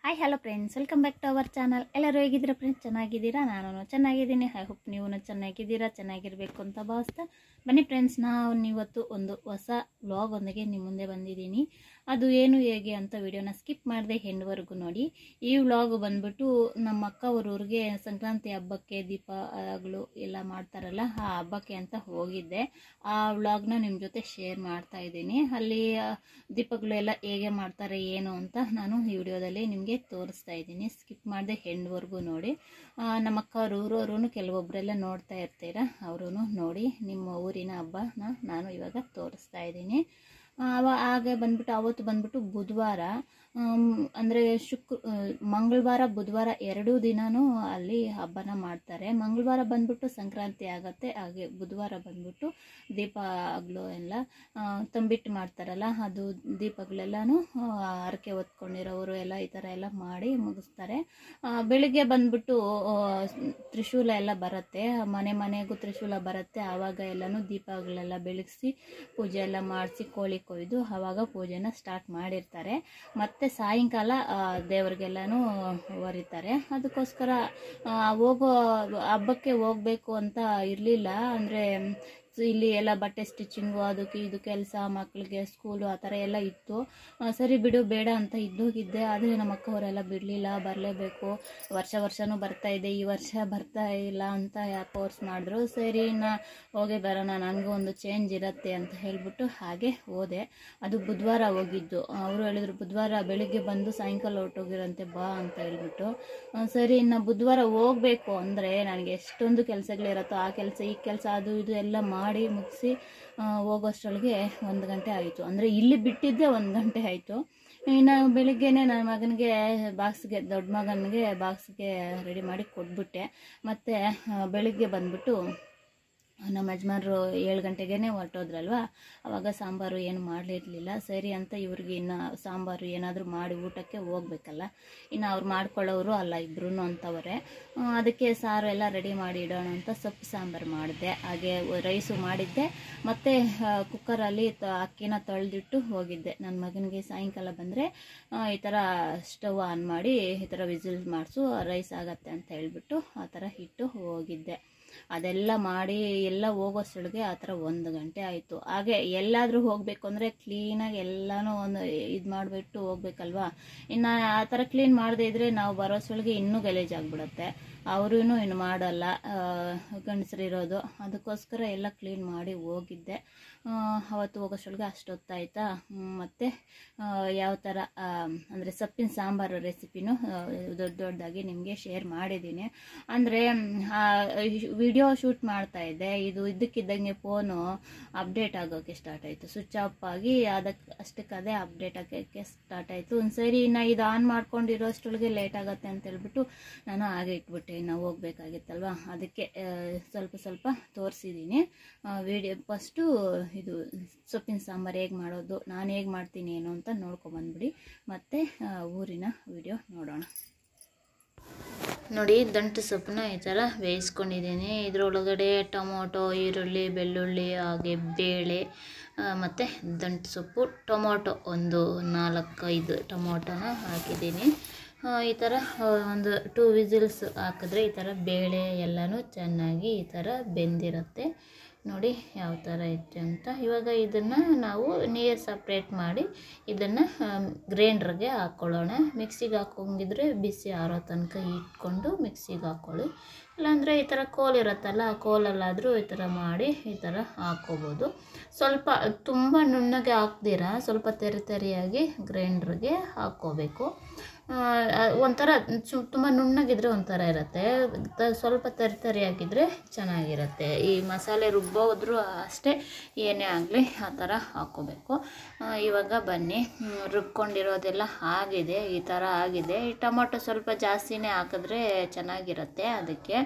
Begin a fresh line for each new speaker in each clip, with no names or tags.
hi hello friends welcome back to our channel ಎಲ್ಲರೂ ಹೇಗಿದ್ದೀರಾ friends ಚೆನ್ನಾಗಿದ್ದೀರಾ ನಾನು ಚೆನ್ನಾಗಿದ್ದೀನಿ ಐ ಹೋಪ್ ನೀವು ಚೆನ್ನಾಗಿದ್ದೀರಾ ಚೆನ್ನಾಗಿರಬೇಕು ಅಂತ ಭಾವಿಸ್ತಾ ಬನ್ನಿ ಫ್ರೆಂಡ್ಸ್ ನಾವು ಇವತ್ತು ಒಂದು ಹೊಸ ವ್ಲಾಗ್ ಒಂದಿಗೆ ನಿಮ್ಮ ಮುಂದೆ ಬಂದಿದ್ದೀನಿ ಅದು ಏನು ಹೇಗೆ ಅಂತ ವಿಡಿಯೋನ ಸ್ಕಿಪ್ ಮಾಡದೆ ಹೆಣ್ಣುವರೆಗೂ ನೋಡಿ ಈ ವ್ಲಾಗ್ ಬಂದ್ಬಿಟ್ಟು ನಮ್ಮ ಅಕ್ಕ ಅವ್ರ ಊರಿಗೆ ಸಂಕ್ರಾಂತಿ ಹಬ್ಬಕ್ಕೆ ದೀಪ ಆಗಲು ಎಲ್ಲ ಮಾಡ್ತಾರಲ್ಲ ಆ ಹಬ್ಬಕ್ಕೆ ಅಂತ ಹೋಗಿದ್ದೆ ಆ ವ್ಲಾಗ್ನ ನಿಮ್ಮ ಜೊತೆ ಶೇರ್ ಮಾಡ್ತಾ ಇದ್ದೀನಿ ಅಲ್ಲಿ ಆ, ದೀಪಗಳು ಎಲ್ಲ ಹೇಗೆ ಮಾಡ್ತಾರೆ ಏನು ಅಂತ ನಾನು ಈ ವಿಡಿಯೋದಲ್ಲಿ ನಿಮಗೆ ತೋರಿಸ್ತಾ ಇದ್ದೀನಿ ಸ್ಕಿಪ್ ಮಾಡದೆ ಹೆಣ್ವರೆಗೂ ನೋಡಿ ಆ, ನಮ್ಮ ಅಕ್ಕ ಅವ್ರ ಊರವರು ಕೆಲವೊಬ್ಬರೆಲ್ಲ ನೋಡ್ತಾ ಇರ್ತೀರಾ ಅವರು ನೋಡಿ ನಿಮ್ಮ ಊರಿನ ಹಬ್ಬನ ನಾನು ಇವಾಗ ತೋರಿಸ್ತಾ ಇದ್ದೀನಿ ಅವ ಹಾಗೆ ಬಂದ್ಬಿಟ್ಟು ಅವತ್ತು ಬಂದ್ಬಿಟ್ಟು ಬುಧವಾರ ಆಮ್, ಅಂದ್ರೆ ಶುಕ್ರ ಆ, ಮಂಗಳವಾರ ಬುಧವಾರ ಎರಡೂ ದಿನನೂ ಅಲ್ಲಿ ಹಬ್ಬನ ಮಾಡ್ತಾರೆ ಮಂಗಳವಾರ ಬಂದ್ಬಿಟ್ಟು ಸಂಕ್ರಾಂತಿ ಆಗತ್ತೆ ಹಾಗೆ ಬುಧವಾರ ಬಂದ್ಬಿಟ್ಟು ದೀಪ ಆಗ್ಲು ಎಲ್ಲ ಆ, ತಂಬಿಟ್ಟು ಮಾಡ್ತಾರಲ್ಲ ಅದು ದೀಪಗಳೆಲ್ಲನೂ ಹರಕೆ ಹೊತ್ಕೊಂಡಿರೋರು ಎಲ್ಲ ಈ ಥರ ಎಲ್ಲ ಮಾಡಿ ಮುಗಿಸ್ತಾರೆ ಆ, ಬೆಳಿಗ್ಗೆ ಬಂದ್ಬಿಟ್ಟು ಆ, ತ್ರಿಶೂಲ ಎಲ್ಲ ಬರುತ್ತೆ ಮನೆ ಮನೆಗೂ ತ್ರಿಶೂಲ ಬರುತ್ತೆ ಆವಾಗ ಎಲ್ಲನೂ ದೀಪಗಳೆಲ್ಲ ಬೆಳಗಿಸಿ ಪೂಜೆ ಎಲ್ಲ ಮಾಡಿಸಿ ಕೋಳಿ ಕೊಯ್ದು ಆವಾಗ ಪೂಜೆನ ಸ್ಟಾರ್ಟ್ ಮಾಡಿರ್ತಾರೆ ಮತ್ತೆ ಸಾಯಂಕಾಲ ಆ, ದೇವ್ರಿಗೆಲ್ಲನೂ ಹೊರಿತಾರೆ ಅದಕ್ಕೋಸ್ಕರ ಆ, ಹೋಗೋ ಹಬ್ಬಕ್ಕೆ ಹೋಗ್ಬೇಕು ಅಂತ ಇರಲಿಲ್ಲ ಅಂದರೆ ಇಲ್ಲಿ ಎಲ್ಲ ಬಟ್ಟೆ ಸ್ಟಿಚಿಂಗು ಅದಕ್ಕೆ ಇದು ಕೆಲಸ ಮಕ್ಕಳಿಗೆ ಸ್ಕೂಲು ಆ ಥರ ಎಲ್ಲ ಇತ್ತು ಆ, ಸರಿ ಬಿಡು ಬೇಡ ಅಂತ ಇದ್ದೋಗಿದ್ದೆ ಆದರೆ ನಮ್ಮ ಅಕ್ಕವರೆಲ್ಲ ಬಿಡಲಿಲ್ಲ ಬರಲೇಬೇಕು ವರ್ಷ ವರ್ಷನೂ ಬರ್ತಾ ಇದೆ ಈ ವರ್ಷ ಬರ್ತಾ ಇಲ್ಲ ಅಂತ ಯಾಕೆ ಫೋರ್ಸ್ ಮಾಡಿದ್ರು ಸರಿ ನಾ ಹೋಗಿ ಬರೋಣ ನನಗೂ ಒಂದು ಚೇಂಜ್ ಇರತ್ತೆ ಅಂತ ಹೇಳ್ಬಿಟ್ಟು ಹಾಗೆ ಹೋದೆ ಅದು ಬುಧವಾರ ಹೋಗಿದ್ದು ಅವರು ಹೇಳಿದ್ರು ಬುಧವಾರ ಬೆಳಿಗ್ಗೆ ಬಂದು ಸಾಯಂಕಾಲ ಹೊರಟೋಗಿರಂತೆ ಬಾ ಅಂತ ಹೇಳ್ಬಿಟ್ಟು ಆ, ಸರಿ ಇನ್ನು ಬುಧವಾರ ಹೋಗ್ಬೇಕು ಅಂದರೆ ನನಗೆ ಎಷ್ಟೊಂದು ಕೆಲಸಗಳಿರತ್ತೋ ಆ ಕೆಲಸ ಈ ಕೆಲಸ ಅದು ಇದು ಎಲ್ಲ ಮಾಡಿ ಮುಗಿಸಿ ಹೋಗೋಷ್ಟರೊಳಗೆ ಒಂದು ಗಂಟೆ ಆಯಿತು ಅಂದರೆ ಇಲ್ಲಿ ಬಿಟ್ಟಿದ್ದೆ ಒಂದು ಗಂಟೆ ಆಯಿತು ಇನ್ನು ಬೆಳಿಗ್ಗೆನೆ ನನ್ನ ಮಗನಿಗೆ ಬಾಕ್ಸ್ಗೆ ದೊಡ್ಡ ಮಗನಿಗೆ ಬಾಕ್ಸ್ಗೆ ರೆಡಿ ಮಾಡಿ ಕೊಟ್ಬಿಟ್ಟೆ ಮತ್ತು ಬೆಳಿಗ್ಗೆ ಬಂದ್ಬಿಟ್ಟು ನಮ್ಮ ಯಜಮಾನ್ರು ಏಳು ಗಂಟೆಗೇ ಹೊರಟೋದ್ರಲ್ವ ಅವಾಗ ಸಾಂಬಾರು ಏನು ಮಾಡಲಿರ್ಲಿಲ್ಲ ಸರಿ ಅಂತ ಇವ್ರಿಗೆ ಇನ್ನು ಸಾಂಬಾರು ಏನಾದರೂ ಮಾಡಿ ಊಟಕ್ಕೆ ಹೋಗ್ಬೇಕಲ್ಲ ಇನ್ನು ಅವ್ರು ಮಾಡ್ಕೊಳ್ಳೋರು ಅಲ್ಲ ಇಬ್ರು ಅಂತವರೆ ಆ, ಅದಕ್ಕೆ ಸಾರು ಎಲ್ಲ ರೆಡಿ ಮಾಡಿ ಇಡೋಣ ಅಂತ ಸೊಪ್ಪು ಸಾಂಬಾರು ಮಾಡಿದೆ ಹಾಗೆ ರೈಸು ಮಾಡಿದ್ದೆ ಮತ್ತು ಕುಕ್ಕರಲ್ಲಿ ತ ಅಕ್ಕಿನ ತೊಳೆದಿಟ್ಟು ಹೋಗಿದ್ದೆ ನನ್ನ ಮಗನಿಗೆ ಸಾಯಂಕಾಲ ಬಂದರೆ ಈ ಥರ ಸ್ಟವ್ ಆನ್ ಮಾಡಿ ಈ ಥರ ವಿಸಿಲ್ ಮಾಡಿಸು ರೈಸ್ ಆಗತ್ತೆ ಅಂತ ಹೇಳ್ಬಿಟ್ಟು ಆ ಥರ ಇಟ್ಟು ಹೋಗಿದ್ದೆ ಅದೆಲ್ಲ ಮಾಡಿ ಎಲ್ಲ ಹೋಗೋಷ್ಟೊಳಗೆ ಆ ಥರ ಒಂದು ಗಂಟೆ ಆಯಿತು ಹಾಗೆ ಎಲ್ಲಾದರೂ ಹೋಗಬೇಕು ಅಂದರೆ ಕ್ಲೀನಾಗಿ ಎಲ್ಲನೂ ಒಂದು ಇದು ಮಾಡಿಬಿಟ್ಟು ಹೋಗ್ಬೇಕಲ್ವಾ ಇನ್ನು ಆ ಥರ ಕ್ಲೀನ್ ಮಾಡದೇ ಇದ್ದರೆ ನಾವು ಬರೋಷ್ಟೊಳಗೆ ಇನ್ನೂ ಗಲೀಜಾಗ್ಬಿಡುತ್ತೆ ಅವರೂ ಇನ್ನು ಮಾಡಲ್ಲ ಗಂಡಸರು ಇರೋದು ಅದಕ್ಕೋಸ್ಕರ ಎಲ್ಲ ಕ್ಲೀನ್ ಮಾಡಿ ಹೋಗಿದ್ದೆ ಆ, ಅವತ್ತು ಹೋಗೋಷ್ಟೊಳಗೆ ಅಷ್ಟೊತ್ತಾಯ್ತಾ ಹ್ಮ್, ಮತ್ತೆ ಆ, ಯಾವ ಥರ ಅಂದರೆ ಸೊಪ್ಪಿನ ಸಾಂಬಾರು ರೆಸಿಪಿನೂ ದೊಡ್ಡ ದೊಡ್ಡದಾಗಿ ನಿಮಗೆ ಶೇರ್ ಮಾಡಿದ್ದೀನಿ ಅಂದರೆ ವಿಡಿಯೋ ಶೂಟ್ ಮಾಡ್ತಾ ಇದ್ದೆ ಇದು ಇದ್ದಕ್ಕಿದ್ದಂಗೆ ಫೋನು ಅಪ್ಡೇಟ್ ಆಗೋಕ್ಕೆ ಸ್ಟಾರ್ಟ್ ಆಯಿತು ಸ್ವಿಚ್ ಆಫ್ ಆಗಿ ಅದಕ್ಕೆ ಅಷ್ಟಕ್ಕೆ ಅದೇ ಅಪ್ಡೇಟ್ ಆಗೋಕ್ಕೆ ಸ್ಟಾರ್ಟ್ ಆಯಿತು ಒಂದು ಸರಿ ಇನ್ನು ಇದು ಆನ್ ಮಾಡ್ಕೊಂಡಿರೋಷ್ಟೊಳಗೆ ಲೇಟ್ ಆಗುತ್ತೆ ಅಂತ ಹೇಳ್ಬಿಟ್ಟು ನಾನು ಹಾಗೆ ಇಟ್ಬಿಟ್ಟೆ ಇನ್ನು ಹೋಗ್ಬೇಕಾಗಿತ್ತಲ್ವ ಅದಕ್ಕೆ ಆ, ಸ್ವಲ್ಪ ಸ್ವಲ್ಪ ತೋರಿಸಿದ್ದೀನಿ ವಿಡಿಯೋ ಫಸ್ಟು ಇದು ಸೊಪ್ಪಿನ ಸಾಂಬಾರು ಹೇಗೆ ಮಾಡೋದು ನಾನು ಹೇಗೆ ಮಾಡ್ತೀನಿ ಏನು ಅಂತ ನೋಡ್ಕೊಬಂದ್ಬಿಡಿ ಮತ್ತು ಊರಿನ ವಿಡಿಯೋ ನೋಡೋಣ ನೋಡಿ ದಂಟು ಸೊಪ್ಪನ್ನ ಈ ಥರ ಬೇಯಿಸ್ಕೊಂಡಿದ್ದೀನಿ ಇದರೊಳಗಡೆ ಟೊಮೊಟೊ ಈರುಳ್ಳಿ ಬೆಳ್ಳುಳ್ಳಿ ಹಾಗೆ ಬೇಳೆ ಮತ್ತು ದಂಟು ಸೊಪ್ಪು ಟೊಮೊಟೊ ಒಂದು ನಾಲ್ಕೈದು ಟೊಮೊಟೊನ ಹಾಕಿದ್ದೀನಿ ಆ, ಈ ಥರ ಆ, ಒಂದು ಟೂ ವಿಸಿಲ್ಸ್ ಹಾಕಿದ್ರೆ ಈ ಥರ ಬೇಳೆ ಎಲ್ಲನೂ ಚೆನ್ನಾಗಿ ಈ ಥರ ಬೆಂದಿರುತ್ತೆ ನೋಡಿ ಯಾವ ಥರ ಐತೆ ಅಂತ ಇವಾಗ ಇದನ್ನು ನಾವು ನೀರು ಸಪ್ರೇಟ್ ಮಾಡಿ ಇದನ್ನು ಗ್ರೈಂಡ್ರಿಗೆ ಹಾಕ್ಕೊಳ್ಳೋಣ ಮಿಕ್ಸಿಗೆ ಹಾಕೋಂಗಿದ್ರೆ ಬಿಸಿ ಆರೋ ತನಕ ಇಟ್ಕೊಂಡು ಮಿಕ್ಸಿಗೆ ಹಾಕ್ಕೊಳ್ಳಿ ಇಲ್ಲಾಂದರೆ ಈ ಥರ ಕೋಲ್ ಇರುತ್ತಲ್ಲ ಆ ಕೋಲಲ್ಲಾದರೂ ಈ ಥರ ಮಾಡಿ ಈ ಥರ ಹಾಕ್ಕೋಬೋದು ಸ್ವಲ್ಪ ತುಂಬ ನುಣ್ಣಗೆ ಹಾಕ್ದಿರ ಸ್ವಲ್ಪ ತೆರೆ ತೆರೆಯಾಗಿ ಗ್ರೈಂಡ್ರಿಗೆ ಹಾಕ್ಕೋಬೇಕು ಆ, ಒಂಥರ ಚು ತುಂಬ ನುಣ್ಣಗಿದ್ರೆ ಒಂಥರ ಇರುತ್ತೆ ತ- ಸ್ವಲ್ಪ ತರಿ ತರಿಯಾಗಿದ್ದರೆ ಚೆನ್ನಾಗಿರುತ್ತೆ ಈ ಮಸಾಲೆ ರುಬ್ಬೋದ್ರು ಅಷ್ಟೇ ಏನೇ ಆಗಲಿ ಆ ಥರ ಹಾಕ್ಕೋಬೇಕು ಆ, ಇವಾಗ ಬನ್ನಿ ಹ್ಮ್, ರುಬ್ಕೊಂಡಿರೋದೆಲ್ಲ ಆಗಿದೆ ಈ ಥರ ಆಗಿದೆ ಈ ಟೊಮೊಟೊ ಸ್ವಲ್ಪ ಜಾಸ್ತಿನೇ ಹಾಕಿದ್ರೆ ಚೆನ್ನಾಗಿರುತ್ತೆ ಅದಕ್ಕೆ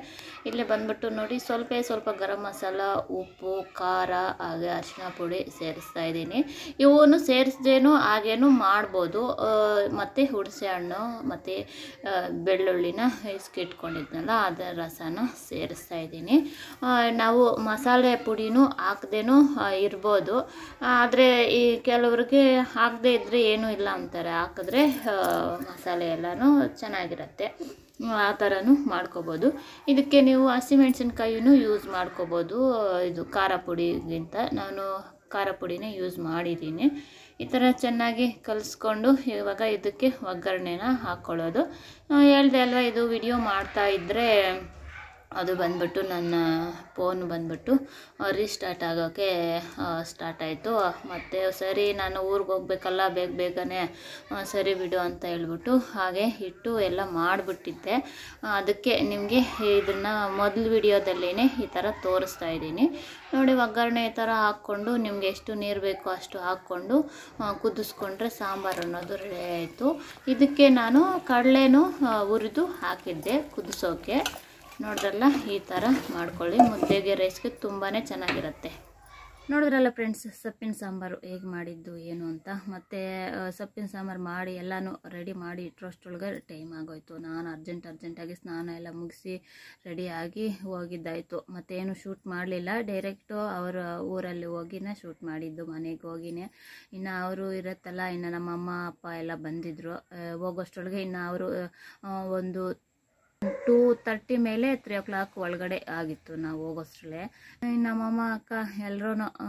ಇಲ್ಲಿ ಬಂದ್ಬಿಟ್ಟು ನೋಡಿ ಸ್ವಲ್ಪ ಸ್ವಲ್ಪ ಗರಂ ಮಸಾಲ ಉಪ್ಪು ಖಾರ ಹಾಗೆ ಅರಿಶಿನ ಪುಡಿ ಸೇರಿಸ್ತಾ ಇದ್ದೀನಿ ಇವನ್ನು ಸೇರಿಸ್ದೇನು ಹಾಗೇನು ಮಾಡ್ಬೋದು ಆ, ಮತ್ತು ಹುಣಸೆ ಹಣ್ಣು ಮತ್ತು ಬೆಳ್ಳುಳ್ಳಿನ ಇಸ್ಕಿಟ್ಕೊಂಡಿದ್ನಲ್ಲ ಅದರ ರಸನ ಸೇರಿಸ್ತಾ ಇದ್ದೀನಿ ಆ, ನಾವು ಮಸಾಲೆ ಪುಡಿನೂ ಹಾಕ್ದೇನೂ ಇರ್ಬೋದು ಆದರೆ ಈ ಕೆಲವ್ರಿಗೆ ಹಾಕದೇ ಇದ್ದರೆ ಏನೂ ಇಲ್ಲ ಅಂತಾರೆ ಹಾಕಿದ್ರೆ ಆ, ಮಸಾಲೆ ಎಲ್ಲನೂ ಚೆನ್ನಾಗಿರುತ್ತೆ ಆ ಥರನೂ ಮಾಡ್ಕೋಬೋದು ಇದಕ್ಕೆ ನೀವು ಹಸಿಮೆಣ್ಸಿನ್ಕಾಯಿನೂ ಯೂಸ್ ಮಾಡ್ಕೋಬೋದು ಇದು ಖಾರ ಪುಡಿಗಿಂತ ನಾನು ಖಾರ ಪುಡಿನೇ ಯೂಸ್ ಮಾಡಿದ್ದೀನಿ ಈ ಥರ ಚೆನ್ನಾಗಿ ಕಲಿಸ್ಕೊಂಡು ಇವಾಗ ಇದಕ್ಕೆ ಒಗ್ಗರಣೆನ ಹಾಕ್ಕೊಳ್ಳೋದು ಆ, ಹೇಳ್ದೆ ಅಲ್ವಾ ಇದು ವಿಡಿಯೋ ಮಾಡ್ತಾ ಇದ್ದರೆ ಅದು ಬಂದ್ಬಿಟ್ಟು ನನ್ನ ಫೋನ್ ಬಂದ್ಬಿಟ್ಟು ರೀಸ್ಟಾರ್ಟ್ ಆಗೋಕ್ಕೆ ಸ್ಟಾರ್ಟ್ ಆಯಿತು ಮತ್ತು ಸರಿ ನಾನು ಊರಿಗೆ ಹೋಗ್ಬೇಕಲ್ಲ ಬೇಗ ಬೇಗನೆ ಆ, ಸರಿ ಬಿಡು ಅಂತ ಹೇಳ್ಬಿಟ್ಟು ಹಾಗೆ ಇಟ್ಟು ಎಲ್ಲ ಮಾಡಿಬಿಟ್ಟಿದ್ದೆ ಅದಕ್ಕೆ ನಿಮಗೆ ಇದನ್ನು ಮೊದಲು ವಿಡಿಯೋದಲ್ಲೇ ಈ ಥರ ತೋರಿಸ್ತಾ ಇದ್ದೀನಿ ನೋಡಿ ಒಗ್ಗರಣೆ ಈ ಥರ ಹಾಕ್ಕೊಂಡು ನಿಮ್ಗೆ ಎಷ್ಟು ನೀರು ಬೇಕೋ ಅಷ್ಟು ಹಾಕ್ಕೊಂಡು ಆ, ಕುದಿಸ್ಕೊಂಡ್ರೆ ಸಾಂಬಾರು ಅನ್ನೋದು ರೆಡಿ ಆಯಿತು ಇದಕ್ಕೆ ನಾನು ಕಡಲೆನೂ ಹುರಿದು ಹಾಕಿದ್ದೆ ಕುದಿಸೋಕೆ ನೋಡಿದ್ರಲ್ಲ ಈ ಥರ ಮಾಡ್ಕೊಳ್ಳಿ ಮುದ್ದೆಗೆ ರೈಸ್ಗೆ ತುಂಬಾ ಚೆನ್ನಾಗಿರುತ್ತೆ ನೋಡಿದ್ರಲ್ಲ ಫ್ರೆಂಡ್ಸ್ ಸೊಪ್ಪಿನ ಸಾಂಬಾರು ಹೇಗೆ ಮಾಡಿದ್ದು ಏನು ಅಂತ ಮತ್ತು ಸೊಪ್ಪಿನ ಸಾಂಬಾರು ಮಾಡಿ ಎಲ್ಲನೂ ರೆಡಿ ಮಾಡಿ ಇಟ್ಟರಷ್ಟೊಳಗೆ ಟೈಮ್ ಆಗೋಯ್ತು ನಾನು ಅರ್ಜೆಂಟ್ ಅರ್ಜೆಂಟಾಗಿ ಸ್ನಾನ ಎಲ್ಲ ಮುಗಿಸಿ ರೆಡಿಯಾಗಿ ಹೋಗಿದ್ದಾಯಿತು ಮತ್ತೇನು ಶೂಟ್ ಮಾಡಲಿಲ್ಲ ಡೈರೆಕ್ಟು ಅವರ ಊರಲ್ಲಿ ಹೋಗಿನೇ ಶೂಟ್ ಮಾಡಿದ್ದು ಮನೆಗೆ ಹೋಗಿನೇ ಇನ್ನು ಅವರು ಇರುತ್ತಲ್ಲ ಇನ್ನು ನಮ್ಮ ಅಮ್ಮ ಅಪ್ಪ ಎಲ್ಲ ಬಂದಿದ್ದರು ಹೋಗೋಷ್ಟೊಳಗೆ ಇನ್ನು ಅವರು ಒಂದು ಟೂ ತರ್ಟಿ ಮೇಲೆ ತ್ರೀ ಓ ಕ್ಲಾಕ್ ಒಳಗಡೆ ಆಗಿತ್ತು ನಾವು ಹೋಗೋಷ್ಟ್ರಲ್ಲೇ ನಮ್ಮಮ್ಮ ಅಕ್ಕ ಎಲ್ಲರೂ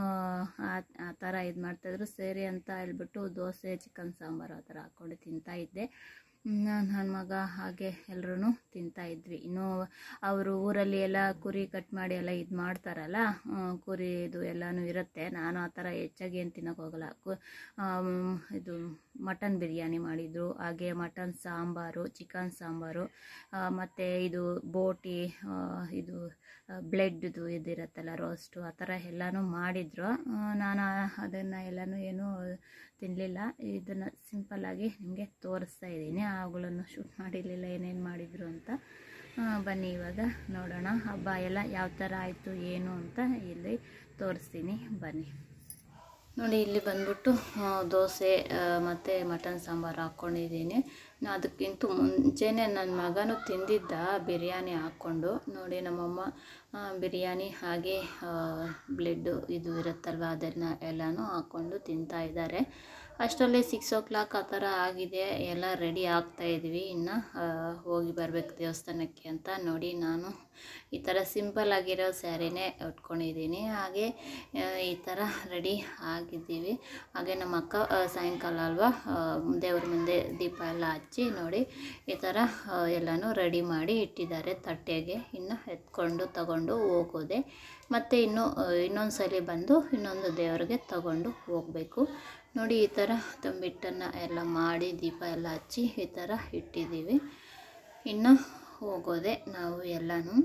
ಆ ಥರ ಇದು ಮಾಡ್ತಾಯಿದ್ರು ಸರಿ ಅಂತ ಹೇಳ್ಬಿಟ್ಟು ದೋಸೆ ಚಿಕನ್ ಸಾಂಬಾರು ಆ ಥರ ಹಾಕ್ಕೊಂಡು ತಿಂತಾ ಇದ್ದೆ ನನ್ನ ಮಗ ಹಾಗೆ ಎಲ್ಲರೂ ತಿಂತಾ ಇದ್ವಿ ಇನ್ನು ಅವರು ಊರಲ್ಲಿ ಎಲ್ಲ ಕುರಿ ಕಟ್ ಮಾಡಿ ಎಲ್ಲ ಇದು ಮಾಡ್ತಾರಲ್ಲ ಆ, ಕುರಿ ಇದು ಎಲ್ಲನೂ ಇರುತ್ತೆ ನಾನು ಆ ಥರ ಹೆಚ್ಚಾಗಿ ಏನು ತಿನ್ನೋಕೆ ಹೋಗಲ್ಲ ಕು- ಆಮ್, ಇದು ಮಟನ್ ಬಿರಿಯಾನಿ ಮಾಡಿದರು ಹಾಗೆ ಮಟನ್ ಸಾಂಬಾರು ಚಿಕನ್ ಸಾಂಬಾರು ಮತ್ತು ಇದು ಬೋಟಿ ಆ, ಇದು ಬ್ಲೆಡ್ದು ಇದಿರುತ್ತಲ್ಲ ರೋಸ್ಟು ಆ ಥರ ಎಲ್ಲನೂ ಮಾಡಿದರು ನಾನು ಅದನ್ನು ಎಲ್ಲನೂ ಏನೂ ತಿನ್ನಲಿಲ್ಲ ಇದನ್ನು ಸಿಂಪಲ್ಲಾಗಿ ನಿಮಗೆ ತೋರಿಸ್ತಾ ಇದ್ದೀನಿ ಅವುಗಳನ್ನು ಶೂಟ್ ಮಾಡಿರಲಿಲ್ಲ ಏನೇನು ಮಾಡಿದರು ಅಂತ ಆ, ಬನ್ನಿ ಇವಾಗ ನೋಡೋಣ ಹಬ್ಬ ಎಲ್ಲ ಯಾವ ಥರ ಆಯಿತು ಏನು ಅಂತ ಇಲ್ಲಿ ತೋರಿಸ್ತೀನಿ ಬನ್ನಿ ನೋಡಿ ಇಲ್ಲಿ ಬಂದ್ಬಿಟ್ಟು ಆ, ದೋಸೆ ಮತ್ತು ಮಟನ್ ಸಾಂಬಾರು ಹಾಕ್ಕೊಂಡಿದ್ದೀನಿ ನಾ ಅದಕ್ಕಿಂತ ಮುಂಚೆನೇ ನನ್ನ ಮಗನೂ ತಿಂದಿದ್ದ ಬಿರಿಯಾನಿ ಹಾಕ್ಕೊಂಡು ನೋಡಿ ನಮ್ಮಮ್ಮ ಆ, ಬಿರಿಯಾನಿ ಹಾಗೆ ಬ್ಲೆಡ್ಡು ಇದು ಇರುತ್ತಲ್ವ ಅದನ್ನು ಎಲ್ಲನೂ ಹಾಕ್ಕೊಂಡು ತಿಂತಾ ಇದ್ದಾರೆ ಅಷ್ಟರಲ್ಲಿ ಸಿಕ್ಸ್ ಓ ಕ್ಲಾಕ್ ಆ ಥರ ಆಗಿದೆ ಎಲ್ಲ ರೆಡಿ ಆಗ್ತಾ ಇದ್ವಿ ಇನ್ನು ಆ, ಹೋಗಿ ಬರಬೇಕು ದೇವಸ್ಥಾನಕ್ಕೆ ಅಂತ ನೋಡಿ ನಾನು ಈ ಥರ ಸಿಂಪಲ್ ಆಗಿರೋ ಸ್ಯಾರಿನೇ ಉಟ್ಕೊಂಡಿದ್ದೀನಿ ಹಾಗೆ ಆ, ಈ ಥರ ರೆಡಿ ಆಗಿದ್ದೀವಿ ಹಾಗೆ ನಮ್ಮ ಅಕ್ಕ ಆ, ಸಾಯಂಕಾಲ ಅಲ್ವಾ ಆ, ದೇವ್ರ ಮುಂದೆ ದೀಪ ಎಲ್ಲ ಹಚ್ಚಿ ನೋಡಿ ಈ ಥರ ಆ, ಎಲ್ಲನೂ ರೆಡಿ ಮಾಡಿ ಇಟ್ಟಿದ್ದಾರೆ ತಟ್ಟೆಗೆ ಇನ್ನು ಎತ್ಕೊಂಡು ತಗೊಂಡು ಹೋಗೋದೆ ಮತ್ತು ಇನ್ನು ಇನ್ನೊಂದು ಸಲ ಬಂದು ಇನ್ನೊಂದು ದೇವರಿಗೆ ತಗೊಂಡು ಹೋಗಬೇಕು ನೋಡಿ ಈ ಥರ ತಂಬಿಟ್ಟನ್ನು ಎಲ್ಲ ಮಾಡಿ ದೀಪ ಎಲ್ಲ ಹಚ್ಚಿ ಈ ಥರ ಇಟ್ಟಿದ್ದೀವಿ ಇನ್ನು ಹೋಗೋದೆ ನಾವು ಎಲ್ಲನೂ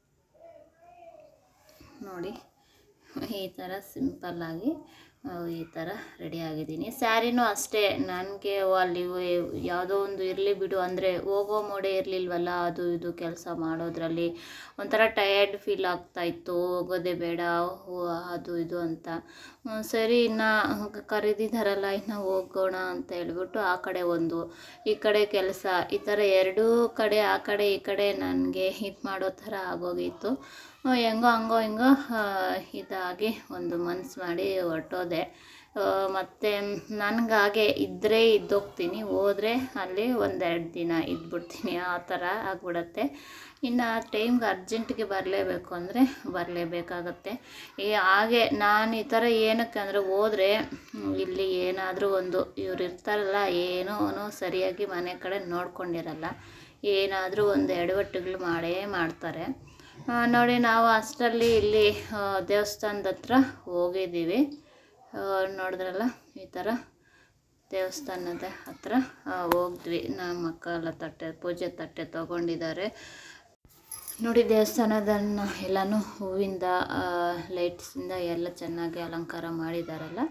ನೋಡಿ ಈ ಥರ ಸಿಂಪಲ್ಲಾಗಿ ಆ, ಈ ಥರ ರೆಡಿ ಆಗಿದ್ದೀನಿ ಸ್ಯಾರಿನೂ ಅಷ್ಟೇ ನನಗೆ ಅಲ್ಲಿ ಯಾವುದೋ ಒಂದು ಇರಲಿ ಬಿಡು ಅಂದರೆ ಹೋಗೋ ಮೋಡೆ ಇರಲಿಲ್ವಲ್ಲ ಅದು ಇದು ಕೆಲಸ ಮಾಡೋದ್ರಲ್ಲಿ ಒಂಥರ ಟಯರ್ಡ್ ಫೀಲ್ ಆಗ್ತಾಯಿತ್ತು ಹೋಗೋದೇ ಬೇಡ ಹೋ- ಅದು ಇದು ಅಂತ ಹ್ಮ್, ಸರಿ ಇನ್ನು ಕರೆದಿದ್ದಾರಲ್ಲ ಇನ್ನು ಹೋಗೋಣ ಅಂತ ಹೇಳ್ಬಿಟ್ಟು ಆ ಕಡೆ ಒಂದು ಈ ಕಡೆ ಕೆಲಸ ಈ ಥರ ಎರಡೂ ಕಡೆ ಆ ಕಡೆ ಈ ಕಡೆ ನನಗೆ ಇದು ಮಾಡೋ ಥರ ಆಗೋಗಿತ್ತು ಆ, ಹೆಂಗೋ ಹಂಗೋ ಹಿಂಗೋ ಆ, ಇದಾಗಿ ಒಂದು ಮನ್ಸು ಮಾಡಿ ಹೊರಟೋದೆ ಮತ್ತು ನನಗಾಗೆ ಇದ್ದರೆ ಇದ್ದೋಗ್ತೀನಿ ಹೋದರೆ ಅಲ್ಲಿ ಒಂದೆರಡು ದಿನ ಇದ್ಬಿಡ್ತೀನಿ ಆ ಥರ ಆಗ್ಬಿಡತ್ತೆ ಇನ್ನು ಆ ಟೈಮ್ಗೆ ಅರ್ಜೆಂಟಿಗೆ ಬರಲೇಬೇಕು ಅಂದರೆ ಬರಲೇಬೇಕಾಗತ್ತೆ ಈ ಹಾಗೆ ನಾನು ಈ ಥರ ಏನಕ್ಕೆ ಅಂದರೆ ಹೋದರೆ ಇಲ್ಲಿ ಏನಾದರೂ ಒಂದು ಇವ್ರು ಇರ್ತಾರಲ್ಲ ಏನೋ ಸರಿಯಾಗಿ ಮನೆ ಕಡೆ ನೋಡ್ಕೊಂಡಿರಲ್ಲ ಏನಾದರೂ ಒಂದು ಎಡವಟ್ಟುಗಳು ಮಾಡೇ ಮಾಡ್ತಾರೆ ಆ, ನೋಡಿ ನಾವು ಅಷ್ಟರಲ್ಲಿ ಇಲ್ಲಿ ಆ, ದೇವಸ್ಥಾನದ ಹತ್ರ ಹೋಗಿದ್ದೀವಿ ಆ, ನೋಡಿದ್ರಲ್ಲ ಈ ಥರ ದೇವಸ್ಥಾನದ ಹತ್ರ ಆ, ಹೋದ್ವಿ ನಮ್ಮ ಅಕ್ಕ ಎಲ್ಲ ತಟ್ಟೆ ಪೂಜೆ ತಟ್ಟೆ ತೊಗೊಂಡಿದ್ದಾರೆ ನೋಡಿ ದೇವಸ್ಥಾನದನ್ನು ಎಲ್ಲನೂ ಹೂವಿಂದ ಲೈಟ್ಸಿಂದ ಎಲ್ಲ ಚೆನ್ನಾಗಿ ಅಲಂಕಾರ ಮಾಡಿದಾರಲ್ಲ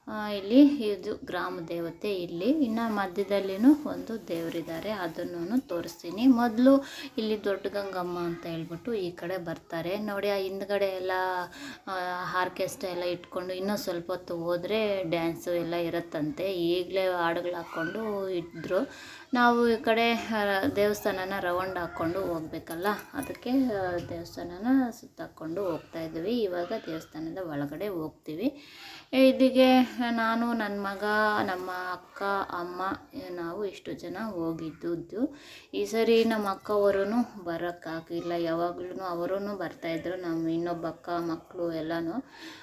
ಆ, ಇಲ್ಲಿ ಇದು ಗ್ರಾಮ ದೇವತೆ ಇಲ್ಲಿ ಇನ್ನು ಮಧ್ಯದಲ್ಲಿನೂ ಒಂದು ದೇವರಿದ್ದಾರೆ ಅದನ್ನು ತೋರಿಸ್ತೀನಿ ಮೊದಲು ಇಲ್ಲಿ ದೊಡ್ಡ ಗಂಗಮ್ಮ ಅಂತ ಹೇಳ್ಬಿಟ್ಟು ಈ ಕಡೆ ಬರ್ತಾರೆ ನೋಡಿ ಆ ಹಿಂದ್ಗಡೆ ಎಲ್ಲ ಆರ್ಕೆಸ್ಟ್ರಾ ಎಲ್ಲ ಇಟ್ಕೊಂಡು ಇನ್ನೂ ಸ್ವಲ್ಪ ಹೊತ್ತು ಹೋದರೆ ಡ್ಯಾನ್ಸು ಎಲ್ಲ ಇರುತ್ತಂತೆ ಈಗಲೇ ಹಾಡುಗಳು ಹಾಕ್ಕೊಂಡು ಇದ್ದರು ನಾವು ಈ ಕಡೆ ಆ, ದೇವಸ್ಥಾನನ ರೌಂಡ್ ಹಾಕ್ಕೊಂಡು ಹೋಗ್ಬೇಕಲ್ಲ ಅದಕ್ಕೆ ಆ, ದೇವಸ್ಥಾನನ ಸುತ್ತಾಕ್ಕೊಂಡು ಹೋಗ್ತಾ ಇದ್ವಿ ಇವಾಗ ದೇವಸ್ಥಾನದ ಒಳಗಡೆ ಹೋಗ್ತೀವಿ ಇಲ್ಲಿಗೆ ನಾನು ನನ್ನ ಮಗ ನಮ್ಮ ಅಕ್ಕ ಅಮ್ಮ ನಾವು ಇಷ್ಟು ಜನ ಹೋಗಿದ್ದು ಈ ಸರಿ ನಮ್ಮ ಅಕ್ಕವರು ಬರೋಕ್ಕಾಗಿಲ್ಲ ಯಾವಾಗ್ಲೂ ಅವರೂ ಬರ್ತಾಯಿದ್ರು ನಮ್ಮ ಇನ್ನೊಬ್ಬ ಅಕ್ಕ ಮಕ್ಕಳು ಎಲ್ಲನೂ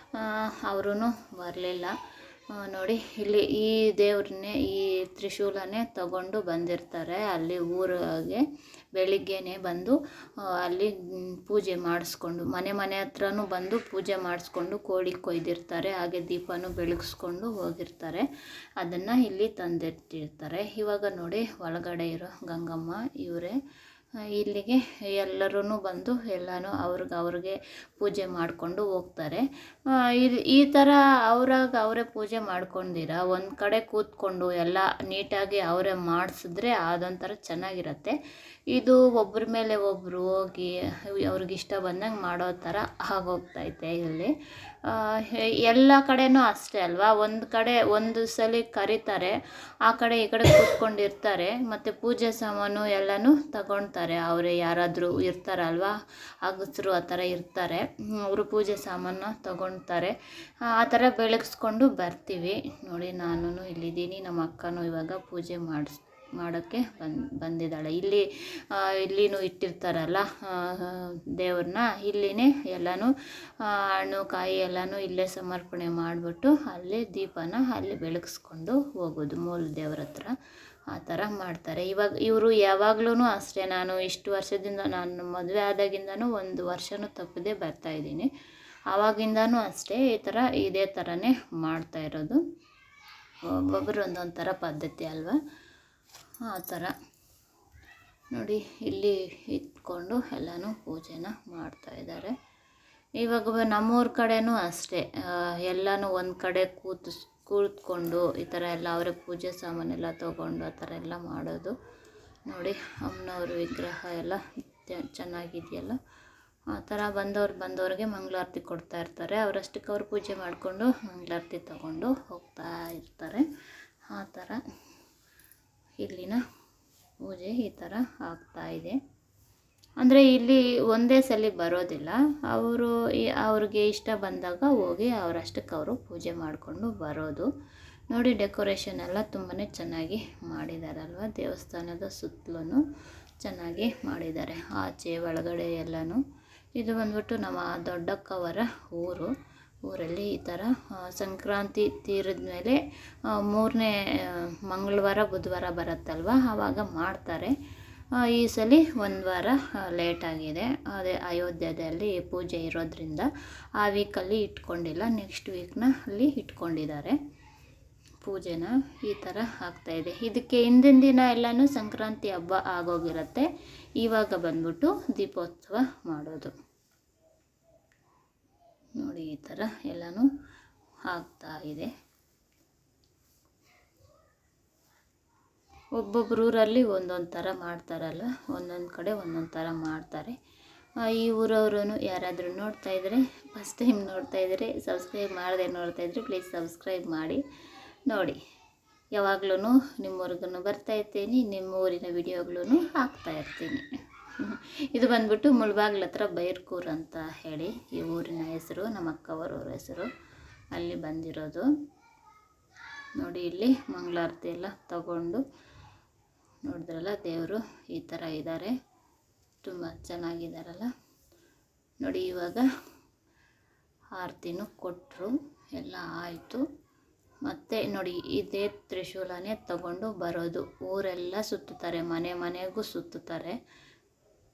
ಅವರೂ ಬರಲಿಲ್ಲ ನೋಡಿ ಇಲ್ಲಿ ಈ ದೇವ್ರನ್ನೇ ಈ ತ್ರಿಶೂಲನೇ ತಗೊಂಡು ಬಂದಿರ್ತಾರೆ ಅಲ್ಲಿ ಊರಿಗೆ ಬೆಳಿಗ್ಗೆನೆ ಬಂದು ಆ, ಅಲ್ಲಿ ಮ್, ಪೂಜೆ ಮಾಡಿಸ್ಕೊಂಡು ಮನೆ ಮನೆ ಹತ್ರನೂ ಬಂದು ಪೂಜೆ ಮಾಡಿಸ್ಕೊಂಡು ಕೋಳಿ ಕೊಯ್ದಿರ್ತಾರೆ ಹಾಗೆ ದೀಪನೂ ಬೆಳಗಿಸ್ಕೊಂಡು ಹೋಗಿರ್ತಾರೆ ಅದನ್ನು ಇಲ್ಲಿ ತಂದಿಟ್ಟಿರ್ತಾರೆ ಇವಾಗ ನೋಡಿ ಒಳಗಡೆ ಇರೋ ಗಂಗಮ್ಮ ಇವರೇ ಇಲ್ಲಿಗೆ ಎಲ್ಲರೂ ಬಂದು ಎಲ್ಲನೂ ಅವ್ರಿಗೆ ಅವ್ರಿಗೆ ಪೂಜೆ ಮಾಡಿಕೊಂಡು ಹೋಗ್ತಾರೆ ಆ, ಇದ್- ಈ ಥರ ಅವ್ರಾಗ ಅವರೇ ಪೂಜೆ ಮಾಡ್ಕೊಂಡಿರ ಒಂದು ಕಡೆ ಕೂತ್ಕೊಂಡು ಎಲ್ಲ ನೀಟಾಗಿ ಅವರೇ ಮಾಡಿಸಿದ್ರೆ ಅದೊಂಥರ ಚೆನ್ನಾಗಿರತ್ತೆ ಇದು ಒಬ್ಬರ ಮೇಲೆ ಒಬ್ಬರು ಹೋಗಿ ಅವ್ರಿಗೆ ಇಷ್ಟ ಬಂದಂಗೆ ಮಾಡೋ ಥರ ಆಗೋಗ್ತೈತೆ ಇಲ್ಲಿ ಆ, ಹೆ- ಎಲ್ಲ ಕಡೆನೂ ಅಷ್ಟೇ ಅಲ್ವಾ ಒಂದು ಕಡೆ ಒಂದು ಸಲ ಕರೀತಾರೆ ಆ ಕಡೆ ಈ ಕಡೆ ಕೂತ್ಕೊಂಡಿರ್ತಾರೆ ಮತ್ತು ಪೂಜೆ ಸಾಮಾನು ಎಲ್ಲನೂ ತಗೊಳ್ತಾರೆ ಅವರೇ ಯಾರಾದರೂ ಇರ್ತಾರಲ್ವಾ ಅಗಸರು ಆ ಥರ ಇರ್ತಾರೆ ಅವರು ಪೂಜೆ ಸಾಮಾನ ತಗೊಳ್ತಾರೆ ಆ ಥರ ಬೆಳಗಿಸ್ಕೊಂಡು ಬರ್ತೀವಿ ನೋಡಿ ನಾನು ಇಲ್ಲಿದ್ದೀನಿ ನಮ್ಮ ಅಕ್ಕನೂ ಇವಾಗ ಪೂಜೆ ಮಾಡಿಸ್ ಮಾಡೋಕ್ಕೆ ಬಂದು ಬಂದಿದ್ದಾಳೆ ಇಲ್ಲಿ ಆ, ಇಲ್ಲಿನೂ ಇಟ್ಟಿರ್ತಾರಲ್ಲ ಆ, ದೇವ್ರನ್ನ ಇಲ್ಲಿನೇ ಎಲ್ಲನೂ ಆ, ಹಣ್ಣು ಕಾಯಿ ಎಲ್ಲನೂ ಇಲ್ಲೇ ಸಮರ್ಪಣೆ ಮಾಡಿಬಿಟ್ಟು ಅಲ್ಲಿ ದೀಪನ ಅಲ್ಲಿ ಬೆಳಗಿಸ್ಕೊಂಡು ಹೋಗೋದು ಮೂಲ ದೇವ್ರ ಹತ್ರ ಆ ಥರ ಮಾಡ್ತಾರೆ ಇವಾಗ ಇವರು ಯಾವಾಗ್ಲೂ ಅಷ್ಟೇ ನಾನು ಇಷ್ಟು ವರ್ಷದಿಂದ ನಾನು ಮದುವೆ ಆದಾಗಿಂದನೂ ಒಂದು ವರ್ಷನೂ ತಪ್ಪದೆ ಬರ್ತಾಯಿದ್ದೀನಿ ಆವಾಗಿಂದನೂ ಅಷ್ಟೇ ಈ ಥರ ಇದೇ ಥರನೇ ಮಾಡ್ತಾ ಇರೋದು ಒಬ್ಬೊಬ್ಬರು ಒಂದೊಂದು ಥರ ಪದ್ಧತಿ ಅಲ್ವಾ ಆ ಥರ ನೋಡಿ ಇಲ್ಲಿ ಇಟ್ಕೊಂಡು ಎಲ್ಲನೂ ಪೂಜೆನ ಮಾಡ್ತಾ ಇದ್ದಾರೆ ಇವಾಗ ಬ- ನಮ್ಮೂರ ಕಡೆನೂ ಅಷ್ಟೇ ಆ, ಎಲ್ಲನೂ ಒಂದು ಕಡೆ ಕೂತು ಕೂತ್ಕೊಂಡು ಈ ಥರ ಎಲ್ಲ ಅವರೇ ಪೂಜೆ ಸಾಮಾನೆಲ್ಲ ತೊಗೊಂಡು ಆ ಥರ ಎಲ್ಲ ಮಾಡೋದು ನೋಡಿ ಅಮ್ಮನವ್ರ ವಿಗ್ರಹ ಎಲ್ಲ ಚ- ಚೆನ್ನಾಗಿದೆಯಲ್ಲ ಆ ಥರ ಬಂದವ್ರು ಬಂದವ್ರಿಗೆ ಮಂಗಳಾರತಿ ಕೊಡ್ತಾ ಇರ್ತಾರೆ ಅವರಷ್ಟಕ್ಕೆ ಅವ್ರು ಪೂಜೆ ಮಾಡಿಕೊಂಡು ಮಂಗಳಾರತಿ ತಗೊಂಡು ಹೋಗ್ತಾ ಇರ್ತಾರೆ ಆ ಥರ ಇಲ್ಲಿನ ಪೂಜೆ ಈ ಥರ ಆಗ್ತಾ ಇದೆ ಅಂದರೆ ಇಲ್ಲಿ ಒಂದೇ ಸಲ ಬರೋದಿಲ್ಲ ಅವರು ಈ- ಅವ್ರಿಗೆ ಇಷ್ಟ ಬಂದಾಗ ಹೋಗಿ ಅವರಷ್ಟಕ್ಕೆ ಅವರು ಪೂಜೆ ಮಾಡಿಕೊಂಡು ಬರೋದು ನೋಡಿ ಡೆಕೋರೇಷನ್ ಎಲ್ಲ ತುಂಬಾ ಚೆನ್ನಾಗಿ ಮಾಡಿದಾರಲ್ವ ದೇವಸ್ಥಾನದ ಸುತ್ತಲೂ ಚೆನ್ನಾಗಿ ಮಾಡಿದ್ದಾರೆ ಆಚೆ ಒಳಗಡೆ ಎಲ್ಲನೂ ಇದು ಬಂದ್ಬಿಟ್ಟು ನಮ್ಮ ದೊಡ್ಡಕ್ಕವರ ಊರು ಊರಲ್ಲಿ ಈ ಥರ ಆ, ಸಂಕ್ರಾಂತಿ ತೀರಿದ ಮೇಲೆ ಮೂರನೇ ಮಂಗಳವಾರ ಬುಧವಾರ ಬರುತ್ತಲ್ವ ಆವಾಗ ಮಾಡ್ತಾರೆ ಆ, ಈ ಸಲ ಒಂದು ವಾರ ಲೇಟ್ ಆಗಿದೆ ಅದೇ ಅಯೋಧ್ಯದಲ್ಲಿ ಪೂಜೆ ಇರೋದ್ರಿಂದ ಆ ವೀಕಲ್ಲಿ ಇಟ್ಕೊಂಡಿಲ್ಲ ನೆಕ್ಸ್ಟ್ ವೀಕ್ನ ಅಲ್ಲಿ ಇಟ್ಕೊಂಡಿದ್ದಾರೆ ಪೂಜೆನ ಈ ಥರ ಆಗ್ತಾಯಿದೆ ಇದಕ್ಕೆ ಹಿಂದಿನ ದಿನ ಎಲ್ಲನೂ ಸಂಕ್ರಾಂತಿ ಹಬ್ಬ ಆಗೋಗಿರುತ್ತೆ ಇವಾಗ ಬಂದ್ಬಿಟ್ಟು ದೀಪೋತ್ಸವ ಮಾಡೋದು ನೋಡಿ ಈ ಥರ ಎಲ್ಲನೂ ಆಗ್ತಾ ಇದೆ ಒಬ್ಬೊಬ್ರ ಊರಲ್ಲಿ ಒಂದೊಂದು ಥರ ಮಾಡ್ತಾರಲ್ಲ ಒಂದೊಂದು ಕಡೆ ಒಂದೊಂದು ಥರ ಮಾಡ್ತಾರೆ ಆ, ಈ ಊರವರು ಯಾರಾದರೂ ನೋಡ್ತಾ ಇದ್ದರೆ ಫಸ್ಟ್ ಟೈಮ್ ನೋಡ್ತಾ ಇದ್ದರೆ ಸಬ್ಸ್ಕ್ರೈಬ್ ಮಾಡದೆ ನೋಡ್ತಾ ಇದ್ದರೆ ಪ್ಲೀಸ್ ಸಬ್ಸ್ಕ್ರೈಬ್ ಮಾಡಿ ನೋಡಿ ಯಾವಾಗ್ಲೂ ನಿಮ್ಮೂರಿಗೂ ಬರ್ತಾ ಇರ್ತೀನಿ ನಿಮ್ಮ ಊರಿನ ವಿಡಿಯೋಗಳೂ ಹಾಕ್ತಾ ಇರ್ತೀನಿ ಇದು ಬಂದ್ಬಿಟ್ಟು ಮುಳ್ಬಾಗ್ಲ ಹತ್ರ ಬೈರ್ಕೂರ್ ಅಂತ ಹೇಳಿ ಈ ಊರಿನ ಹೆಸರು ನಮ್ಮ ಅಕ್ಕವರ ಊರ ಹೆಸರು ಅಲ್ಲಿ ಬಂದಿರೋದು ನೋಡಿ ಇಲ್ಲಿ ಮಂಗಳಾರತಿ ಎಲ್ಲ ತಗೊಂಡು ನೋಡಿದ್ರಲ್ಲ ದೇವರು ಈ ಥರ ಇದ್ದಾರೆ ತುಂಬ ಚೆನ್ನಾಗಿದ್ದಾರಲ್ಲ ನೋಡಿ ಇವಾಗ ಆರತಿನೂ ಕೊಟ್ಟರು ಎಲ್ಲ ಆಯಿತು ಮತ್ತು ನೋಡಿ ಇದೇ ತ್ರಿಶೂಲನೇ ತಗೊಂಡು ಬರೋದು ಊರೆಲ್ಲ ಸುತ್ತುತ್ತಾರೆ ಮನೆ ಮನೆಗೂ ಸುತ್ತುತ್ತಾರೆ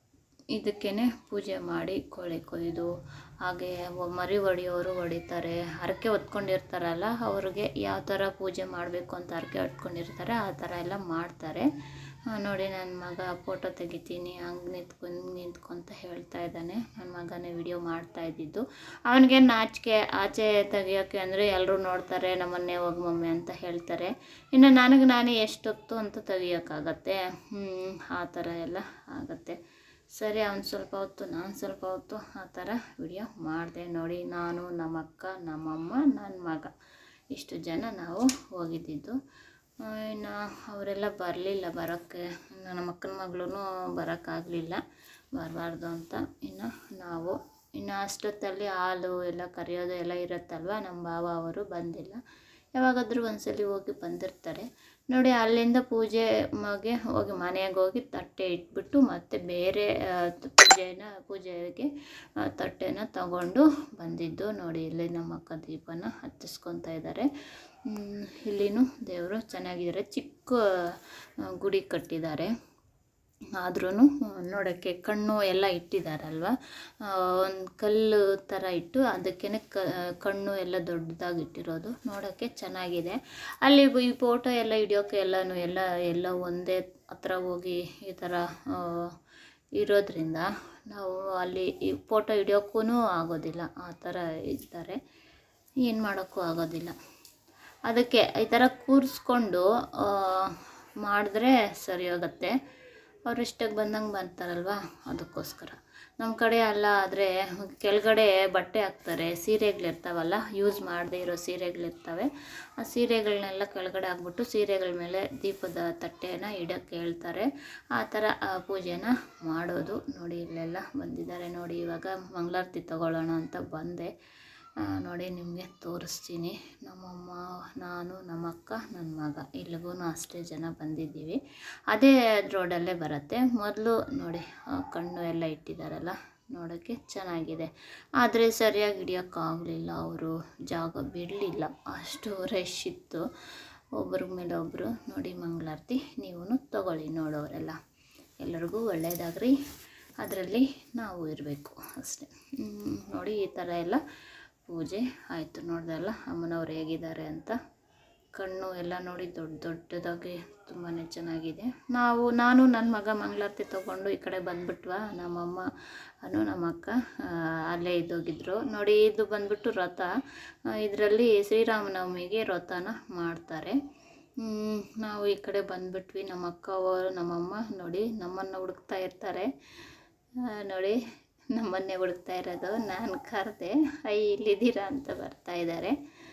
ಇದಕ್ಕೇ ಪೂಜೆ ಮಾಡಿ ಕೋಳಿ ಕೊಯ್ದು ಹಾಗೆ ಒ- ಮರಿ ಹೊಡೆಯೋರು ಹೊಡಿತಾರೆ ಹರಕೆ ಹೊತ್ಕೊಂಡಿರ್ತಾರಲ್ಲ ಅವ್ರಿಗೆ ಯಾವ ಥರ ಪೂಜೆ ಮಾಡಬೇಕು ಅಂತ ಹರಕೆ ಹೊತ್ಕೊಂಡಿರ್ತಾರೆ ಆ ಥರ ಎಲ್ಲ ಮಾಡ್ತಾರೆ ಆ, ನೋಡಿ ನನ್ನ ಮಗ ಫೋಟೋ ತೆಗಿತೀನಿ ಹಂಗೆ ನಿಂತ್ಕೊಂಡು ನಿಂತ್ಕೊಂತ ಹೇಳ್ತಾ ಇದ್ದಾನೆ ನನ್ನ ಮಗನೇ ವಿಡಿಯೋ ಮಾಡ್ತಾ ಇದ್ದಿದ್ದು ಅವನಿಗೆ ನಾಚಿಕೆ ಆಚೆ ತೆಗಿಯೋಕ್ಕೆ ಅಂದರೆ ಎಲ್ಲರೂ ನೋಡ್ತಾರೆ ನಮ್ಮನ್ನೇ ಹೋಗಿ ಮಮ್ಮಿ ಅಂತ ಹೇಳ್ತಾರೆ ಇನ್ನು ನನಗೆ ನಾನೇ ಎಷ್ಟೊತ್ತು ಅಂತ ತೆಗಿಯೋಕ್ಕಾಗತ್ತೆ ಹ್ಮ್, ಆ ಥರ ಎಲ್ಲ ಆಗುತ್ತೆ ಸರಿ ಅವ್ನು ಸ್ವಲ್ಪ ಹೊತ್ತು ನಾನು ಸ್ವಲ್ಪ ಹೊತ್ತು ಆ ಥರ ವಿಡಿಯೋ ಮಾಡಿದೆ ನೋಡಿ ನಾನು ನಮ್ಮ ಅಕ್ಕ ನಮ್ಮಮ್ಮ ನನ್ನ ಮಗ ಇಷ್ಟು ಜನ ನಾವು ಹೋಗಿದ್ದಿದ್ದು ಆ, ಇನ್ನು ಅವರೆಲ್ಲ ಬರಲಿಲ್ಲ ಬರೋಕ್ಕೆ ಇನ್ನು ನಮ್ಮ ಅಕ್ಕನ ಮಗಳೂ ಬರೋಕ್ಕಾಗಲಿಲ್ಲ ಬರಬಾರ್ದು ಅಂತ ಇನ್ನು ನಾವು ಇನ್ನು ಅಷ್ಟೊತ್ತಲ್ಲಿ ಹಾಲು ಎಲ್ಲ ಕರೆಯೋದು ಎಲ್ಲ ಇರುತ್ತಲ್ವ ನಮ್ಮ ಭಾವ ಅವರು ಬಂದಿಲ್ಲ ಯಾವಾಗಾದರೂ ಒಂದ್ಸಲಿ ಹೋಗಿ ಬಂದಿರ್ತಾರೆ ನೋಡಿ ಅಲ್ಲಿಂದ ಪೂಜೆ ಮಗೆ ಹೋಗಿ ಮನೆಗೆ ಹೋಗಿ ತಟ್ಟೆ ಇಟ್ಬಿಟ್ಟು ಮತ್ತೆ ಬೇರೆ ಆ, ತ- ಪೂಜೆನ ಪೂಜೆಗೆ ಆ, ತಟ್ಟೆನ ತಗೊಂಡು ಬಂದಿದ್ದು ನೋಡಿ ಇಲ್ಲಿ ನಮ್ಮ ಅಕ್ಕ ದೀಪನ ಹತ್ತಿಸ್ಕೊತಾ ಇದ್ದಾರೆ ಹ್ಮ್, ಇಲ್ಲಿನೂ ದೇವರು ಚೆನ್ನಾಗಿದ್ದಾರೆ ಚಿಕ್ಕ ಆ, ಗುಡಿ ಕಟ್ಟಿದ್ದಾರೆ ಆದ್ರೂ ನೋಡೋಕ್ಕೆ ಕಣ್ಣು ಎಲ್ಲ ಇಟ್ಟಿದ್ದಾರಲ್ವ ಒಂದು ಕಲ್ಲು ಥರ ಇಟ್ಟು ಅದಕ್ಕೇ ಕ ಕಣ್ಣು ಎಲ್ಲ ದೊಡ್ಡದಾಗಿ ಇಟ್ಟಿರೋದು ನೋಡೋಕ್ಕೆ ಚೆನ್ನಾಗಿದೆ ಅಲ್ಲಿ ಈ ಫೋಟೋ ಎಲ್ಲ ಹಿಡಿಯೋಕೆ ಎಲ್ಲನೂ ಎಲ್ಲ ಎಲ್ಲ ಒಂದೇ ಹತ್ರ ಹೋಗಿ ಈ ಥರ ಆ, ಇರೋದ್ರಿಂದ ನಾವು ಅಲ್ಲಿ ಈ ಫೋಟೋ ಹಿಡಿಯೋಕ್ಕೂ ಆಗೋದಿಲ್ಲ ಆ ಥರ ಇದ್ದಾರೆ ಏನು ಮಾಡೋಕ್ಕೂ ಆಗೋದಿಲ್ಲ ಅದಕ್ಕೆ ಈ ಥರ ಕೂರಿಸ್ಕೊಂಡು ಮಾಡಿದ್ರೆ ಸರಿ ಹೋಗುತ್ತೆ ಅವ್ರು ಇಷ್ಟಕ್ಕೆ ಬಂದಂಗೆ ಬರ್ತಾರಲ್ವ ಅದಕ್ಕೋಸ್ಕರ ನಮ್ಮ ಕಡೆ ಅಲ್ಲ ಆದರೆ ಕೆಳಗಡೆ ಬಟ್ಟೆ ಹಾಕ್ತಾರೆ ಸೀರೆಗಳಿರ್ತಾವಲ್ಲ ಯೂಸ್ ಮಾಡದೇ ಇರೋ ಸೀರೆಗಳಿರ್ತವೆ ಆ ಸೀರೆಗಳನ್ನೆಲ್ಲ ಕೆಳಗಡೆ ಹಾಕ್ಬಿಟ್ಟು ಸೀರೆಗಳ ಮೇಲೆ ದೀಪದ ತಟ್ಟೆನ ಇಡೋಕ್ಕೆ ಹೇಳ್ತಾರೆ ಆ ಥರ ಆ ಪೂಜೆನ ಮಾಡೋದು ನೋಡಿ ಇಲ್ಲೆಲ್ಲ ಬಂದಿದ್ದಾರೆ ನೋಡಿ ಇವಾಗ ಮಂಗಳಾರತಿ ತಗೊಳ್ಳೋಣ ಅಂತ ಬಂದೆ ಆ, ನೋಡಿ ನಿಮಗೆ ತೋರಿಸ್ತೀನಿ ನಮ್ಮಮ್ಮ ನಾನು ನಮ್ಮ ಅಕ್ಕ ನನ್ನ ಮಗ ಇಲ್ಲಿಗೂ ಅಷ್ಟೇ ಜನ ಬಂದಿದ್ದೀವಿ ಅದೇ ರೋಡಲ್ಲೇ ಬರುತ್ತೆ ಮೊದಲು ನೋಡಿ ಆ, ಕಣ್ಣು ಎಲ್ಲ ಇಟ್ಟಿದ್ದಾರಲ್ಲ ನೋಡೋಕ್ಕೆ ಚೆನ್ನಾಗಿದೆ ಆದರೆ ಸರಿಯಾಗಿ ಹಿಡಿಯೋಕ್ಕಾಗಲಿಲ್ಲ ಅವರು ಜಾಗ ಬಿಡಲಿಲ್ಲ ಅಷ್ಟು ರಶ್ ಇತ್ತು ಒಬ್ಬರ ಮೇಲೆ ಒಬ್ಬರು ನೋಡಿ ಮಂಗಳಾರತಿ ನೀವು ತಗೊಳ್ಳಿ ನೋಡೋರೆಲ್ಲ ಎಲ್ಲರಿಗೂ ಒಳ್ಳೆಯದಾಗ್ರಿ ಅದರಲ್ಲಿ ನಾವು ಇರಬೇಕು ಅಷ್ಟೆ ಹ್ಮ್, ನೋಡಿ ಈ ಥರ ಎಲ್ಲ ಪೂಜೆ ಆಯಿತು ನೋಡ್ದಲ್ಲ ಅಮ್ಮನವ್ರು ಹೇಗಿದ್ದಾರೆ ಅಂತ ಕಣ್ಣು ಎಲ್ಲ ನೋಡಿ ದೊಡ್ಡ ದೊಡ್ಡದಾಗಿ ತುಂಬಾ ಚೆನ್ನಾಗಿದೆ ನಾವು ನಾನು ನನ್ನ ಮಗ ಮಂಗಳಾರತಿ ತೊಗೊಂಡು ಈ ಕಡೆ ಬಂದ್ಬಿಟ್ವಾ ನಮ್ಮಮ್ಮ ಅನು ನಮ್ಮ ಅಕ್ಕ ಆ, ಅಲ್ಲೇ ಇದ್ದೋಗಿದ್ರು ನೋಡಿ ಇದು ಬಂದ್ಬಿಟ್ಟು ರಥ ಇದರಲ್ಲಿ ಶ್ರೀರಾಮನವಮಿಗೆ ರಥನ ಮಾಡ್ತಾರೆ ಹ್ಮ್, ನಾವು ಈ ಕಡೆ ಬಂದ್ಬಿಟ್ವಿ ನಮ್ಮ ಅಕ್ಕ ಅವರು ನಮ್ಮಮ್ಮ ನೋಡಿ ನಮ್ಮನ್ನು ಹುಡುಕ್ತಾ ಇರ್ತಾರೆ ಆ, ನೋಡಿ ನಮ್ಮನ್ನೇ ಹುಡುಕ್ತಾ ಇರೋದು ನಾನು ಕರೆದೆ ಐ ಇಲ್ಲಿದ್ದೀರಾ ಅಂತ ಬರ್ತಾ ಇದ್ದಾರೆ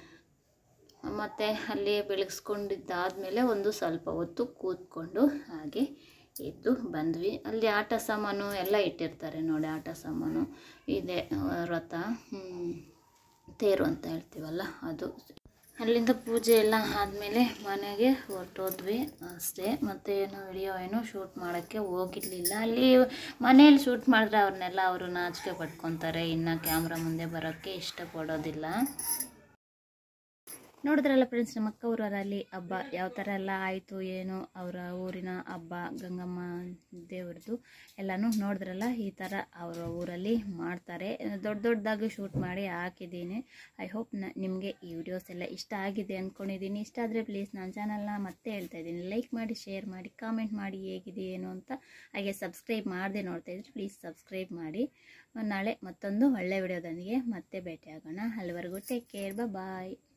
ಮತ್ತು ಅಲ್ಲಿ ಬೆಳಗಿಸ್ಕೊಂಡಿದ್ದಾದಮೇಲೆ ಒಂದು ಸ್ವಲ್ಪ ಹೊತ್ತು ಕೂತ್ಕೊಂಡು ಹಾಗೆ ಎದ್ದು ಬಂದ್ವಿ ಅಲ್ಲಿ ಆಟ ಸಾಮಾನು ಎಲ್ಲ ಇಟ್ಟಿರ್ತಾರೆ ನೋಡಿ ಆಟ ಸಾಮಾನು ಇದೆ ಆ, ರಥ ಹ್ಮ್, ತೇರು ಅಂತ ಹೇಳ್ತೀವಲ್ಲ ಅದು ಅಲ್ಲಿಂದ ಪೂಜೆ ಎಲ್ಲ ಆದಮೇಲೆ ಮನೆಗೆ ಹೊರಟೋದ್ವಿ ಅಷ್ಟೇ ಮತ್ತು ಏನು ವಿಡಿಯೋ ಏನು ಶೂಟ್ ಮಾಡೋಕ್ಕೆ ಹೋಗಿರಲಿಲ್ಲ ಅಲ್ಲಿ ಮನೇಲಿ ಶೂಟ್ ಮಾಡಿದ್ರೆ ಅವ್ರನ್ನೆಲ್ಲ ಅವರು ನಾಚಿಕೆ ಪಡ್ಕೊತಾರೆ ಇನ್ನು ಕ್ಯಾಮ್ರಾ ಮುಂದೆ ಬರೋಕ್ಕೆ ಇಷ್ಟಪಡೋದಿಲ್ಲ ನೋಡಿದ್ರಲ್ಲ ಫ್ರೆಂಡ್ಸ್ ನಮ್ಮ ಅಕ್ಕ ಊರಲ್ಲಿ ಹಬ್ಬ ಯಾವ ಥರ ಎಲ್ಲ ಆಯಿತು ಏನು ಅವರ ಊರಿನ ಹಬ್ಬ ಗಂಗಮ್ಮ ದೇವ್ರದ್ದು ಎಲ್ಲನೂ ನೋಡಿದ್ರಲ್ಲ ಈ ಥರ ಅವರ ಊರಲ್ಲಿ ಮಾಡ್ತಾರೆ ದೊಡ್ಡ ದೊಡ್ಡದಾಗಿ ಶೂಟ್ ಮಾಡಿ ಹಾಕಿದ್ದೀನಿ ಐ ಹೋಪ್ ನ ನಿಮಗೆ ಈ ವಿಡಿಯೋಸ್ ಎಲ್ಲ ಇಷ್ಟ ಆಗಿದೆ ಅಂದ್ಕೊಂಡಿದ್ದೀನಿ ಇಷ್ಟ ಆದರೆ ಪ್ಲೀಸ್ ನನ್ನ ಚಾನಲ್ನ ಮತ್ತೆ ಹೇಳ್ತಾ ಇದ್ದೀನಿ ಲೈಕ್ ಮಾಡಿ ಶೇರ್ ಮಾಡಿ ಕಾಮೆಂಟ್ ಮಾಡಿ ಹೇಗಿದೆ ಏನು ಅಂತ ಹಾಗೆ ಸಬ್ಸ್ಕ್ರೈಬ್ ಮಾಡದೆ ನೋಡ್ತಾ ಇದ್ರೆ ಪ್ಲೀಸ್ ಸಬ್ಸ್ಕ್ರೈಬ್ ಮಾಡಿ ನಾಳೆ ಮತ್ತೊಂದು ಒಳ್ಳೆ ವಿಡಿಯೋದೊಂದಿಗೆ ಮತ್ತೆ ಭೇಟಿಯಾಗೋಣ ಅಲ್ಲಿವರೆಗೂ ಟೇಕ್ ಕೇರ್ ಬಾಯ್